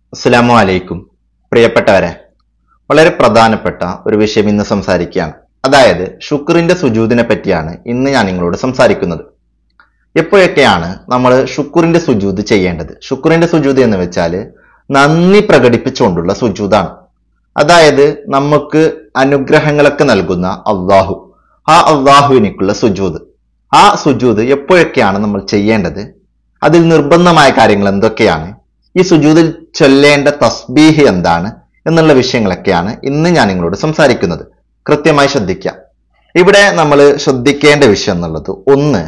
അസ്സലാമു അലൈക്കും പ്രിയപ്പെട്ടവരെ വളരെ പ്രധാനപ്പെട്ട ഒരു വിഷയം ഇന്ന് സംസാരിക്കുകയാണ് അതായത് ഷുക്റിന്റെ സുജൂദിനെ പറ്റിയാണ് ഇന്ന് ഞാൻ നിങ്ങളോട് സംസാരിക്കുന്നത് എപ്പോഴൊക്കെയാണ് നമ്മൾ ഷുക്റിന്റെ സുജൂദ് ചെയ്യേണ്ടത് ഷുക്റിന്റെ സുജൂദ് എന്ന് വെച്ചാൽ നന്ദി പ്രകടിപ്പിച്ചുകൊണ്ടുള്ള സുജൂദാണ് അതായത് നമുക്ക് അനുഗ്രഹങ്ങളൊക്കെ നൽകുന്ന അള്ളാഹു ആ അള്ളാഹുവിനേക്കുള്ള സുജൂദ് ആ സുജൂദ് എപ്പോഴൊക്കെയാണ് നമ്മൾ ചെയ്യേണ്ടത് അതിൽ നിർബന്ധമായ കാര്യങ്ങൾ എന്തൊക്കെയാണ് ഈ സുജൂദിൽ ചൊല്ലേണ്ട തസ്ബീഹ് എന്താണ് എന്നുള്ള വിഷയങ്ങളൊക്കെയാണ് ഇന്ന് ഞാൻ നിങ്ങളോട് സംസാരിക്കുന്നത് കൃത്യമായി ശ്രദ്ധിക്കാം ഇവിടെ നമ്മൾ ശ്രദ്ധിക്കേണ്ട വിഷയം എന്നുള്ളത് ഒന്ന്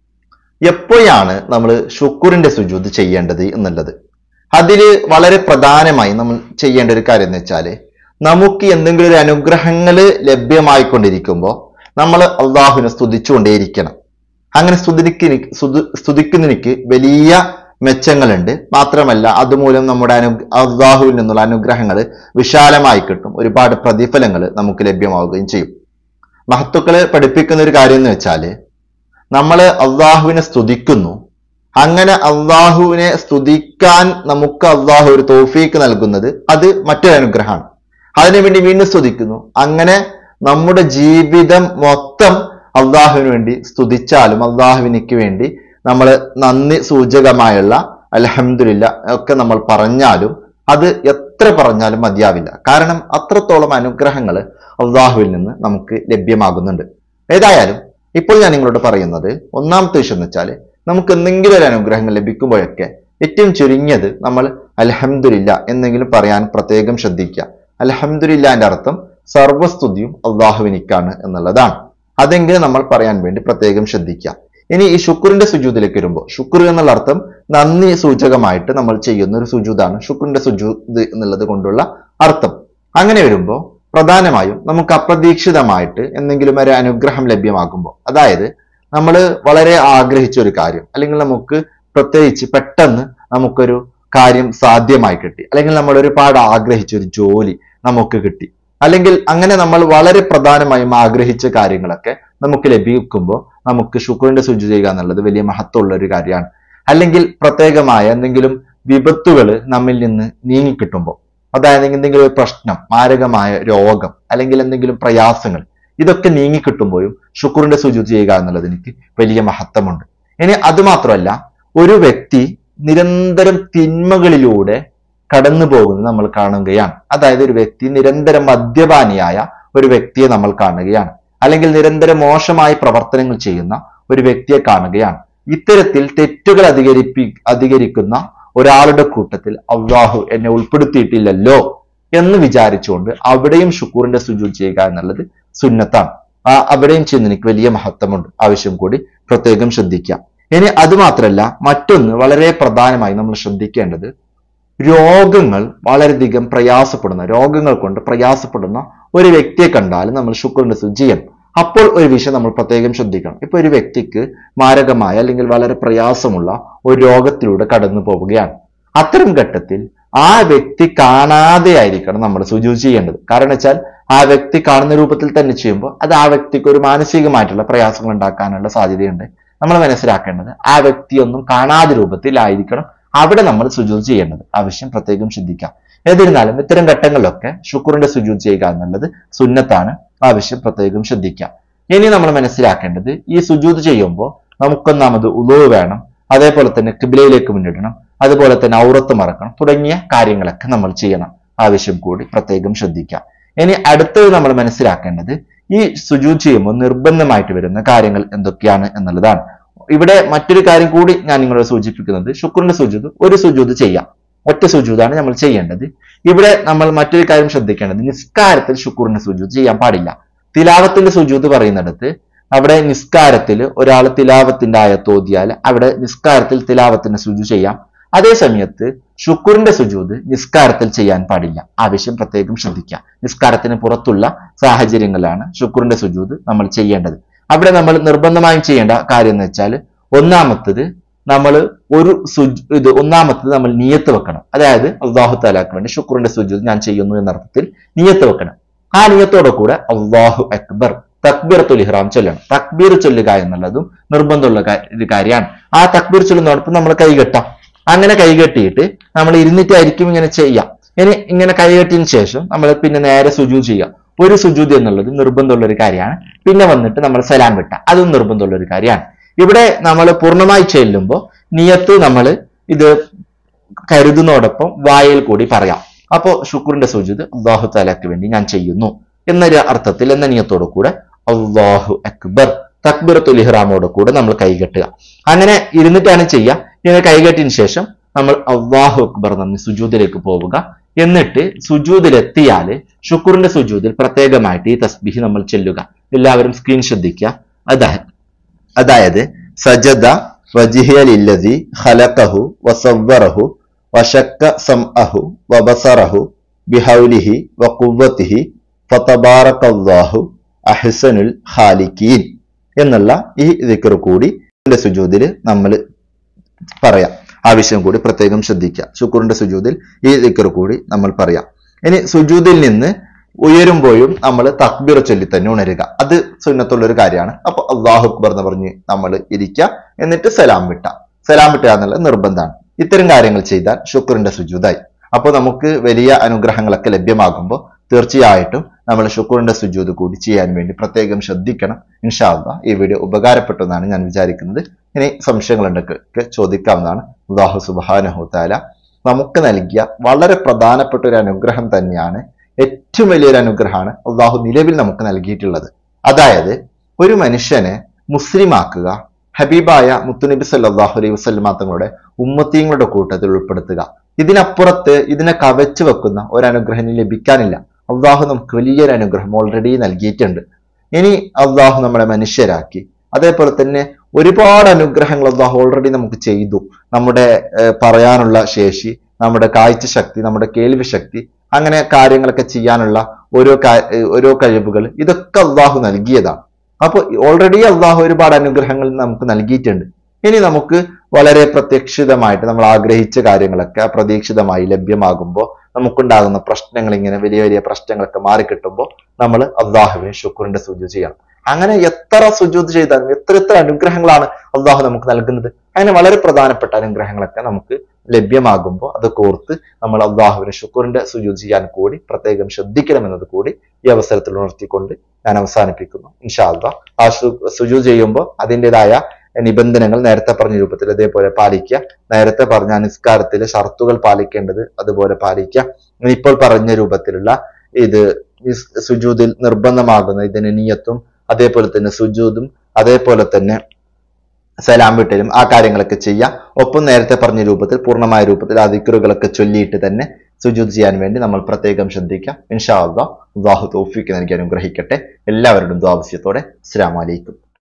എപ്പോഴാണ് നമ്മൾ ഷുക്കൂറിന്റെ സുജൂദ് ചെയ്യേണ്ടത് എന്നുള്ളത് അതിൽ വളരെ പ്രധാനമായി നമ്മൾ ചെയ്യേണ്ട ഒരു കാര്യം എന്ന് വെച്ചാൽ നമുക്ക് എന്തെങ്കിലും ഒരു അനുഗ്രഹങ്ങൾ ലഭ്യമായിക്കൊണ്ടിരിക്കുമ്പോൾ നമ്മൾ അള്ളാഹുവിനെ സ്തുതിച്ചുകൊണ്ടേയിരിക്കണം അങ്ങനെ സ്തുതിക്ക് സ്തുതിക്കുന്നതിന് വലിയ മെച്ചങ്ങളുണ്ട് മാത്രമല്ല അതുമൂലം നമ്മുടെ അനു അള്ളാഹുവിൽ നിന്നുള്ള അനുഗ്രഹങ്ങൾ വിശാലമായി കിട്ടും ഒരുപാട് പ്രതിഫലങ്ങൾ നമുക്ക് ലഭ്യമാവുകയും ചെയ്യും മഹത്തുക്കള് പഠിപ്പിക്കുന്ന ഒരു കാര്യം എന്ന് വെച്ചാല് നമ്മൾ അള്ളാഹുവിനെ സ്തുതിക്കുന്നു അങ്ങനെ അള്ളാഹുവിനെ സ്തുതിക്കാൻ നമുക്ക് അള്ളാഹു ഒരു തോഫീക്ക് നൽകുന്നത് അത് മറ്റൊരു അനുഗ്രഹമാണ് അതിനുവേണ്ടി വീണ്ടും സ്തുതിക്കുന്നു അങ്ങനെ നമ്മുടെ ജീവിതം മൊത്തം അള്ളാഹുവിന് വേണ്ടി സ്തുതിച്ചാലും അള്ളാഹുവിനിക്ക് വേണ്ടി നമ്മൾ നന്ദി സൂചകമായുള്ള അലഹമില്ല ഒക്കെ നമ്മൾ പറഞ്ഞാലും അത് എത്ര പറഞ്ഞാലും മതിയാവില്ല കാരണം അത്രത്തോളം അനുഗ്രഹങ്ങൾ അള്ളാഹുവിൽ നിന്ന് നമുക്ക് ലഭ്യമാകുന്നുണ്ട് ഏതായാലും ഇപ്പോൾ ഞാൻ നിങ്ങളോട് പറയുന്നത് ഒന്നാമത്തെ വിഷയം എന്ന് വെച്ചാൽ നമുക്ക് എന്തെങ്കിലും ഒരു അനുഗ്രഹങ്ങൾ ലഭിക്കുമ്പോഴൊക്കെ ഏറ്റവും ചുരുങ്ങിയത് നമ്മൾ അലഹമില്ല എന്നെങ്കിലും പറയാൻ പ്രത്യേകം ശ്രദ്ധിക്കുക അലഹമില്ലാന്റെ അർത്ഥം സർവസ്തുതിയും അള്ളാഹുവിനിക്കാണ് എന്നുള്ളതാണ് അതെങ്കിലും നമ്മൾ പറയാൻ വേണ്ടി പ്രത്യേകം ശ്രദ്ധിക്കുക ഇനി ഈ ശുക്രിന്റെ സുജൂദിലേക്ക് വരുമ്പോൾ ശുക്ർ എന്നുള്ള അർത്ഥം നന്ദി സൂചകമായിട്ട് നമ്മൾ ചെയ്യുന്ന ഒരു സുജൂദാണ് ശുക്രിന്റെ സുജൂദ് എന്നുള്ളത് കൊണ്ടുള്ള അർത്ഥം അങ്ങനെ വരുമ്പോൾ പ്രധാനമായും നമുക്ക് അപ്രതീക്ഷിതമായിട്ട് എന്തെങ്കിലും ഒരു അനുഗ്രഹം ലഭ്യമാകുമ്പോൾ അതായത് നമ്മൾ വളരെ ആഗ്രഹിച്ച ഒരു കാര്യം അല്ലെങ്കിൽ നമുക്ക് പ്രത്യേകിച്ച് പെട്ടെന്ന് നമുക്കൊരു കാര്യം സാധ്യമായി കിട്ടി അല്ലെങ്കിൽ നമ്മൾ ഒരുപാട് ആഗ്രഹിച്ച ഒരു ജോലി നമുക്ക് കിട്ടി അല്ലെങ്കിൽ അങ്ങനെ നമ്മൾ വളരെ പ്രധാനമായും ആഗ്രഹിച്ച കാര്യങ്ങളൊക്കെ നമുക്ക് ലഭിക്കുമ്പോൾ നമുക്ക് ശുക്രന്റെ ശുചി ചെയ്യുക എന്നുള്ളത് വലിയ മഹത്വമുള്ള ഒരു കാര്യമാണ് അല്ലെങ്കിൽ പ്രത്യേകമായ എന്തെങ്കിലും വിപത്തുകൾ നമ്മിൽ നിന്ന് നീങ്ങിക്കിട്ടുമ്പോൾ അതായത് എന്തെങ്കിലും ഒരു പ്രശ്നം മാരകമായ രോഗം അല്ലെങ്കിൽ എന്തെങ്കിലും പ്രയാസങ്ങൾ ഇതൊക്കെ നീങ്ങിക്കിട്ടുമ്പോഴും ശുക്രന്റെ ശുചി ചെയ്യുക എന്നുള്ളത് എനിക്ക് വലിയ മഹത്വമുണ്ട് ഇനി അത് മാത്രമല്ല ഒരു വ്യക്തി നിരന്തരം തിന്മകളിലൂടെ കടന്നു പോകുന്നത് നമ്മൾ കാണുകയാണ് അതായത് ഒരു വ്യക്തി നിരന്തരം മദ്യപാനിയായ ഒരു വ്യക്തിയെ നമ്മൾ കാണുകയാണ് അല്ലെങ്കിൽ നിരന്തരം മോശമായ പ്രവർത്തനങ്ങൾ ചെയ്യുന്ന ഒരു വ്യക്തിയെ കാണുകയാണ് ഇത്തരത്തിൽ തെറ്റുകൾ അധികരിപ്പി അധികരിക്കുന്ന ഒരാളുടെ കൂട്ടത്തിൽ അള്ളാഹു എന്നെ ഉൾപ്പെടുത്തിയിട്ടില്ലല്ലോ എന്ന് വിചാരിച്ചുകൊണ്ട് അവിടെയും ഷുക്കൂറിന്റെ സുജൂൽ ചെയ്യുക എന്നുള്ളത് സുന്നത്താണ് ആ അവിടെയും ചെയ്യുന്ന എനിക്ക് വലിയ മഹത്വമുണ്ട് ആവശ്യം കൂടി പ്രത്യേകം ശ്രദ്ധിക്കാം ഇനി അത് മാത്രമല്ല മറ്റൊന്ന് വളരെ പ്രധാനമായി നമ്മൾ ശ്രദ്ധിക്കേണ്ടത് രോഗങ്ങൾ വളരെയധികം പ്രയാസപ്പെടുന്ന രോഗങ്ങൾ കൊണ്ട് പ്രയാസപ്പെടുന്ന ഒരു വ്യക്തിയെ കണ്ടാൽ നമ്മൾ ശുക്രന്റെ ചെയ്യണം അപ്പോൾ ഒരു വിഷയം നമ്മൾ പ്രത്യേകം ശ്രദ്ധിക്കണം ഇപ്പൊ ഒരു വ്യക്തിക്ക് മാരകമായ അല്ലെങ്കിൽ വളരെ പ്രയാസമുള്ള ഒരു രോഗത്തിലൂടെ കടന്നു പോവുകയാണ് അത്തരം ഘട്ടത്തിൽ ആ വ്യക്തി കാണാതെ ആയിരിക്കണം നമ്മൾ സുജു ചെയ്യേണ്ടത് കാരണം വെച്ചാൽ ആ വ്യക്തി കാണുന്ന രൂപത്തിൽ തന്നെ ചെയ്യുമ്പോൾ അത് ആ വ്യക്തിക്ക് ഒരു മാനസികമായിട്ടുള്ള പ്രയാസങ്ങൾ ഉണ്ടാക്കാനുള്ള സാധ്യതയുണ്ട് നമ്മൾ മനസ്സിലാക്കേണ്ടത് ആ വ്യക്തിയൊന്നും കാണാതെ രൂപത്തിലായിരിക്കണം അവിടെ നമ്മൾ സുജൂത് ചെയ്യേണ്ടത് ആവശ്യം പ്രത്യേകം ശ്രദ്ധിക്കാം എന്നിരുന്നാലും ഇത്തരം ഘട്ടങ്ങളിലൊക്കെ ശുക്രന്റെ സുജൂത് ചെയ്യുക എന്നുള്ളത് സുന്നത്താണ് ആവശ്യം പ്രത്യേകം ശ്രദ്ധിക്കാം ഇനി നമ്മൾ മനസ്സിലാക്കേണ്ടത് ഈ സുജൂത് ചെയ്യുമ്പോൾ നമുക്കൊന്നാമത് ഉളവ് വേണം അതേപോലെ തന്നെ കിബിലയിലേക്ക് മുന്നിടണം അതുപോലെ തന്നെ ഔറത്ത് മറക്കണം തുടങ്ങിയ കാര്യങ്ങളൊക്കെ നമ്മൾ ചെയ്യണം ആവശ്യം കൂടി പ്രത്യേകം ശ്രദ്ധിക്കാം ഇനി അടുത്തത് നമ്മൾ മനസ്സിലാക്കേണ്ടത് ഈ സുജൂത് ചെയ്യുമ്പോൾ നിർബന്ധമായിട്ട് വരുന്ന കാര്യങ്ങൾ എന്തൊക്കെയാണ് എന്നുള്ളതാണ് ഇവിടെ മറ്റൊരു കാര്യം കൂടി ഞാൻ നിങ്ങളോട് സൂചിപ്പിക്കുന്നത് ശുക്രന്റെ സുജൂത് ഒരു സുജൂത് ചെയ്യാം ഒറ്റ സുജൂതാണ് നമ്മൾ ചെയ്യേണ്ടത് ഇവിടെ നമ്മൾ മറ്റൊരു കാര്യം ശ്രദ്ധിക്കേണ്ടത് നിസ്കാരത്തിൽ ശുക്രന്റെ സുജൂത് ചെയ്യാൻ പാടില്ല തിലാവത്തിന്റെ സുജൂത് പറയുന്നിടത്ത് അവിടെ നിസ്കാരത്തിൽ ഒരാൾ തിലാവത്തിന്റെ ആയത്ത് ഓതിയാൽ അവിടെ നിസ്കാരത്തിൽ തിലാവത്തിന്റെ സുജു ചെയ്യാം അതേ സമയത്ത് ശുക്രന്റെ സുജൂത് നിസ്കാരത്തിൽ ചെയ്യാൻ പാടില്ല ആവശ്യം പ്രത്യേകം ശ്രദ്ധിക്കാം നിസ്കാരത്തിന് പുറത്തുള്ള സാഹചര്യങ്ങളാണ് ശുക്രന്റെ സുജൂത് നമ്മൾ ചെയ്യേണ്ടത് അവിടെ നമ്മൾ നിർബന്ധമായും ചെയ്യേണ്ട കാര്യം എന്ന് വെച്ചാൽ ഒന്നാമത്തത് നമ്മൾ ഒരു സുജ് ഇത് ഒന്നാമത്തത് നമ്മൾ നിയത്ത് വെക്കണം അതായത് അള്ളാഹു താലാക്ക് വേണ്ടി ശുക്രന്റെ സുജൂത് ഞാൻ ചെയ്യുന്നു എന്ന അർത്ഥത്തിൽ നിയത്ത് വെക്കണം ആ നിയത്തോടെ കൂടെ അള്ളാഹു അക്ബർ തക്ബീറത്തുൽ ഇഹ്റാം ചൊല്ലണം തക്ബീർ ചൊല്ലുക എന്നുള്ളതും നിർബന്ധമുള്ള ഒരു കാര്യമാണ് ആ തക്ബീർ ചൊല്ലുന്നതോടൊപ്പം നമ്മൾ കൈകെട്ടാം അങ്ങനെ കൈകെട്ടിയിട്ട് നമ്മൾ ഇരുന്നിട്ടായിരിക്കും ഇങ്ങനെ ചെയ്യാം ഇനി ഇങ്ങനെ കൈകെട്ടിയതിന് ശേഷം നമ്മൾ പിന്നെ നേരെ സുജൂദ് ചെയ്യാം ഒരു സുജൂദ് എന്നുള്ളത് നിർബന്ധമുള്ള ഒരു കാര്യമാണ് പിന്നെ വന്നിട്ട് നമ്മൾ സലാം വിട്ട അതും നിർബന്ധമുള്ള ഒരു കാര്യമാണ് ഇവിടെ നമ്മൾ പൂർണ്ണമായി ചെല്ലുമ്പോൾ നിയത്ത് നമ്മൾ ഇത് കരുതുന്നതോടൊപ്പം വായിൽ കൂടി പറയാം അപ്പോ ശുക്രിന്റെ സുജൂദ് അള്ളാഹു താലാക്ക് വേണ്ടി ഞാൻ ചെയ്യുന്നു എന്നൊരു അർത്ഥത്തിൽ എന്ന നിയത്തോടു കൂടെ അള്ളാഹു അക്ബർ തക്ബിറത്തുൽ ഇഹ്റാമോട് കൂടെ നമ്മൾ കൈകെട്ടുക അങ്ങനെ ഇരുന്നിട്ടാണ് ചെയ്യുക ഇങ്ങനെ കൈകെട്ടിന് ശേഷം നമ്മൾ അള്ളാഹു അക്ബർ നമ്മി സുജൂദിലേക്ക് പോവുക എന്നിട്ട് സുജൂദിലെത്തിയാൽ ശുക്രിന്റെ സുജൂദിൽ പ്രത്യേകമായിട്ട് ഈ തസ്ബിഹ് നമ്മൾ ചെല്ലുക എല്ലാവരും സ്ക്രീൻ ശ്രദ്ധിക്കുക അതായത് അതായത് സജദ വജിഹലില്ലതി ഖലഖഹു വസവ്വറഹു വശക്ക സംഅഹു വബസറഹു ബിഹൗലിഹി വഖുവ്വതിഹി ഫതബാറകല്ലാഹു അഹ്സനുൽ ഖാലിഖീൻ എന്നുള്ള ഈ ദിക്ർ കൂടി ഇതിന്റെ സുജൂദിൽ നമ്മൾ പറയാം ആ വിഷയം കൂടി പ്രത്യേകം ശ്രദ്ധിക്കുക ശുക്രന്റെ സുജൂദിൽ ഈ ദിക്ർ കൂടി നമ്മൾ പറയാം ഇനി സുജൂദിൽ നിന്ന് ഉയരുമ്പോഴും നമ്മൾ തക്ബീർ ചൊല്ലി തന്നെ ഉണരുക അത് സുന്നത്തുള്ള ഒരു കാര്യമാണ് അപ്പൊ അള്ളാഹു അക്ബർ എന്ന് പറഞ്ഞ് നമ്മൾ ഇരിക്കുക എന്നിട്ട് സലാം വിട്ട സലാം വിട്ടുക എന്നുള്ളത് നിർബന്ധമാണ് ഇത്തരം കാര്യങ്ങൾ ചെയ്താൽ ശുക്രന്റെ സുജൂതായി അപ്പോൾ നമുക്ക് വലിയ അനുഗ്രഹങ്ങളൊക്കെ ലഭ്യമാകുമ്പോൾ തീർച്ചയായിട്ടും നമ്മൾ ശുക്രന്റെ സുജൂത് കൂടി ചെയ്യാൻ വേണ്ടി പ്രത്യേകം ശ്രദ്ധിക്കണം ഇൻഷാല്ല ഈ വീഡിയോ ഉപകാരപ്പെട്ടു എന്നാണ് ഞാൻ വിചാരിക്കുന്നത് ഇനി സംശയങ്ങളുണ്ടൊക്കെ ചോദിക്കാവുന്നതാണ് അള്ളാഹു സുബാനഹു താല നമുക്ക് നൽകിയ വളരെ പ്രധാനപ്പെട്ട ഒരു അനുഗ്രഹം തന്നെയാണ് ഏറ്റവും വലിയൊരു അനുഗ്രഹമാണ് അള്ളാഹു നിലവിൽ നമുക്ക് നൽകിയിട്ടുള്ളത് അതായത് ഒരു മനുഷ്യനെ മുസ്ലിമാക്കുക ഹബീബായ മുത്തുനബി സല്ലാഹു അലൈഹി വസ്ലമാ തങ്ങളുടെ ഉമ്മത്തീങ്ങളുടെ കൂട്ടത്തിൽ ഉൾപ്പെടുത്തുക ഇതിനപ്പുറത്ത് ഇതിനെ കവച്ചു വെക്കുന്ന ഒരു അനുഗ്രഹം ഇനി ലഭിക്കാനില്ല അള്ളാഹു നമുക്ക് വലിയൊരു അനുഗ്രഹം ഓൾറെഡി നൽകിയിട്ടുണ്ട് ഇനി അള്ളാഹു നമ്മളെ മനുഷ്യരാക്കി അതേപോലെ തന്നെ ഒരുപാട് അനുഗ്രഹങ്ങൾ അള്ളാഹു ഓൾറെഡി നമുക്ക് ചെയ്തു നമ്മുടെ ഏർ, പറയാനുള്ള ശേഷി നമ്മുടെ കാഴ്ച ശക്തി നമ്മുടെ കേൾവി ശക്തി അങ്ങനെ കാര്യങ്ങളൊക്കെ ചെയ്യാനുള്ള ഓരോ കാ- ഏർ, ഓരോ കഴിവുകൾ ഇതൊക്കെ അള്ളാഹു നൽകിയതാണ് അപ്പൊ ഓൾറെഡി അള്ളാഹു ഒരുപാട് അനുഗ്രഹങ്ങൾ നമുക്ക് നൽകിയിട്ടുണ്ട് ഇനി നമുക്ക് വളരെ പ്രത്യക്ഷിതമായിട്ട് നമ്മൾ ആഗ്രഹിച്ച കാര്യങ്ങളൊക്കെ അപ്രതീക്ഷിതമായി ലഭ്യമാകുമ്പോൾ നമുക്കുണ്ടാകുന്ന പ്രശ്നങ്ങൾ ഇങ്ങനെ വലിയ വലിയ പ്രശ്നങ്ങളൊക്കെ മാറിക്കിട്ടുമ്പോൾ നമ്മൾ അള്ളാഹുവിന് ശുക്രിന്റെ സുജു ചെയ്യണം അങ്ങനെ എത്ര സുജൂത് ചെയ്താലും എത്ര എത്ര അനുഗ്രഹങ്ങളാണ് അള്ളാഹു നമുക്ക് നൽകുന്നത് അങ്ങനെ വളരെ പ്രധാനപ്പെട്ട അനുഗ്രഹങ്ങളൊക്കെ നമുക്ക് ലഭ്യമാകുമ്പോൾ അത് കോർത്ത് നമ്മൾ അള്ളാഹുവിന് ശുക്രിന്റെ സുജൂത് ചെയ്യാൻ കൂടി പ്രത്യേകം ശ്രദ്ധിക്കണമെന്നത് കൂടി ഈ അവസരത്തിൽ ഉണർത്തിക്കൊണ്ട് ഞാൻ അവസാനിപ്പിക്കുന്നു ഇൻഷാ അള്ളാഹ് ആ സുജു ചെയ്യുമ്പോൾ അതിൻ്റെതായ നിബന്ധനകൾ നേരത്തെ പറഞ്ഞ രൂപത്തിൽ അതേപോലെ പാലിക്കുക നേരത്തെ പറഞ്ഞ നിസ്കാരത്തിലെ ഷർത്തുകൾ പാലിക്കേണ്ടത് അതുപോലെ പാലിക്കുക ഇനി ഇപ്പോൾ പറഞ്ഞ രൂപത്തിലുള്ള ഇത് ഈ സുജൂദിൽ നിർബന്ധമാകുന്ന ഇതിന് നിയത്തും അതേപോലെ തന്നെ സുജൂദും അതേപോലെ തന്നെ സലാം വിട്ടലും ആ കാര്യങ്ങളൊക്കെ ചെയ്യാം ഒപ്പം നേരത്തെ പറഞ്ഞ രൂപത്തിൽ പൂർണ്ണമായ രൂപത്തിൽ ആ ദിക്റുകളൊക്കെ ചൊല്ലിയിട്ട് തന്നെ സുജൂദ് ചെയ്യാൻ വേണ്ടി നമ്മൾ പ്രത്യേകം ശ്രദ്ധിക്കാം ഇൻഷാ അള്ളാഹ് അള്ളാഹു തൗഫീക്ക് നൽകി അനുഗ്രഹിക്കട്ടെ എല്ലാവരുടെയും ദ്വാവശ്യത്തോടെ അസ്സലാമു അലൈക്കും